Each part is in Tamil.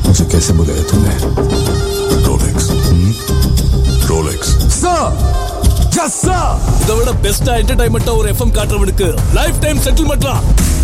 मुझे कैसे बुलाया तूने Rolex Rolex sir yes sir இதை விட பெஸ்டா என்டர்டைன்மெண்டா ஒரு எஃப்எம் காட்டுறவனுக்கு லைஃப் டைம் செட்டில்மெண்ட்லாம்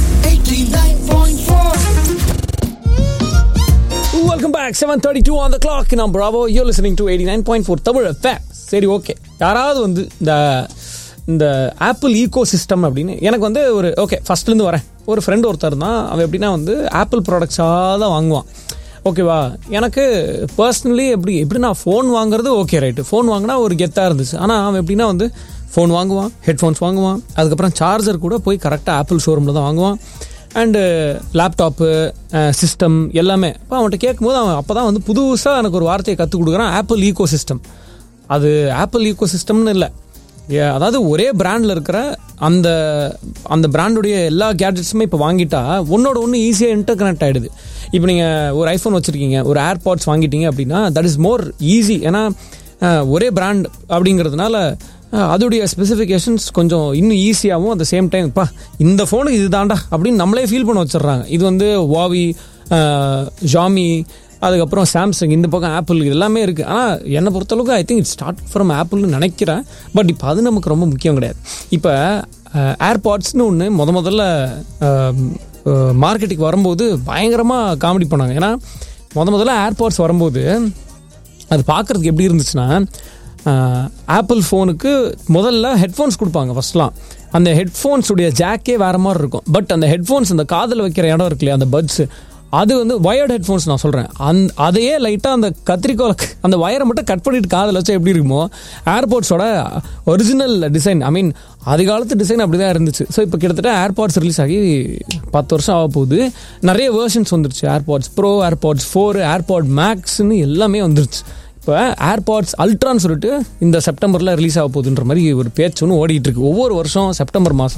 89.4 welcome back seven thirty two on the clock நான் Bravo you listening to eighty nine point four Tamil ஃபே சரி ஓகே யாராவது வந்து இந்த இந்த ஆப்பிள் ஈகோ சிஸ்டம் அப்படின்னு எனக்கு வந்து ஒரு ஓகே ஃபர்ஸ்ட்லேருந்து வரேன் ஒரு ஃப்ரெண்ட் ஒருத்தர் தான் அவன் எப்படின்னா வந்து ஆப்பிள் ப்ராடக்ட்ஸாக தான் வாங்குவான் ஓகேவா எனக்கு பர்சனலி எப்படி எப்படின்னா ஃபோன் வாங்குறது ஓகே ரைட்டு ஃபோன் வாங்கினா ஒரு கெத்தாக இருந்துச்சு ஆனால் அவன் எப்படின்னா வந்து ஃபோன் வாங்குவான் ஹெட்ஃபோன்ஸ் வாங்குவான் அதுக்கப்புறம் சார்ஜர் கூட போய் கரெக்டாக ஆப்பிள் ஷோரூமில் தான் வாங்குவான் அண்டு லேப்டாப்பு சிஸ்டம் எல்லாமே அப்போ அவன்கிட்ட கேட்கும்போது அவன் அப்போ தான் வந்து புதுசாக எனக்கு ஒரு வார்த்தையை கற்றுக் கொடுக்குறான் ஆப்பிள் ஈகோ சிஸ்டம் அது ஆப்பிள் ஈகோ சிஸ்டம்னு இல்லை ஏ- அதாவது ஒரே பிராண்டில் இருக்கிற அந்த அந்த பிராண்டுடைய எல்லா கேட்ஜெட்ஸுமே இப்போ வாங்கிட்டா ஒன்னோட ஒன்று ஈஸியாக இன்டர் கனெக்ட் ஆகிடுது இப்போ நீங்கள் ஒரு ஐஃபோன் வச்சுருக்கீங்க ஒரு ஏர்பாட்ஸ் வாங்கிட்டீங்க அப்படின்னா தட் இஸ் மோர் ஈஸி ஏன்னா அஹ், ஒரே பிராண்ட் அப்படிங்கிறதுனால அஹ், அதோடைய ஸ்பெசிஃபிகேஷன்ஸ் கொஞ்சம் இன்னும் ஈஸியாகவும் அட் சேம் டைம் பா இந்த ஃபோனுக்கு இது தாண்டா அப்படின்னு நம்மளே ஃபீல் பண்ண வச்சிடுறாங்க இது வந்து வாவி ஜாமி அதுக்கப்புறம் சாம்சங் இந்த பக்கம் ஆப்பிள் இது எல்லாமே இருக்குது ஆனால் என்னை பொறுத்தளவுக்கு I think it start from ஆப்பிள்னு நினைக்கிறேன் பட் இப்போ அது நமக்கு ரொம்ப முக்கியம் கிடையாது இப்போ ஏர்பாட்ஸ்னு ஒன்று முத முதல்ல மார்க்கெட்டுக்கு வரும்போது பயங்கரமாக காமெடி பண்ணாங்க ஏன்னா முத முதல்ல ஏர்பாட்ஸ் வரும்போது அது பார்க்குறதுக்கு எப்படி இருந்துச்சுன்னா ஆப்பிள் ஃபோனுக்கு முதல்ல ஹெட்ஃபோன்ஸ் கொடுப்பாங்க ஃபர்ஸ்ட்லாம் அந்த ஹெட்ஃபோன்ஸுடைய ஜாக்கே வேறு மாதிரி இருக்கும் பட் அந்த ஹெட்ஃபோன்ஸ் அந்த காதில் வைக்கிற இடம் இருக்கு இல்லையா அந்த பட்ஸ் அது வந்து வயர்டு ஹெட்ஃபோன்ஸ் நான் சொல்கிறேன் அந் அதையே லைட்டாக அந்த கத்திரிக்கோலை அந்த வயரை மட்டும் கட் பண்ணிட்டு காதில் வச்சா எப்படி இருக்குமோ ஏர்பாட்ஸோட ஒரிஜினல் டிசைன் ஐ மீன் அதிகாலத்து டிசைன் அப்படி தான் இருந்துச்சு ஸோ இப்போ கிட்டத்தட்ட ஏர்பாட்ஸ் ரிலீஸ் ஆகி பத்து வருஷம் ஆக போகுது நிறைய வேர்ஷன்ஸ் வந்துருச்சு AirPods Pro AirPods four AirPod மேக்ஸ்னு எல்லாமே வந்துருச்சு இப்போ ஏர்பாட்ஸ் அல்ட்ரான்னு சொல்லிட்டு இந்த செப்டம்பரில் ரிலீஸ் ஆக போகுதுன்ற மாதிரி ஒரு பேச்சு ஒன்று ஓடிட்டு இருக்கு ஒவ்வொரு வருஷம் செப்டம்பர் மாதம்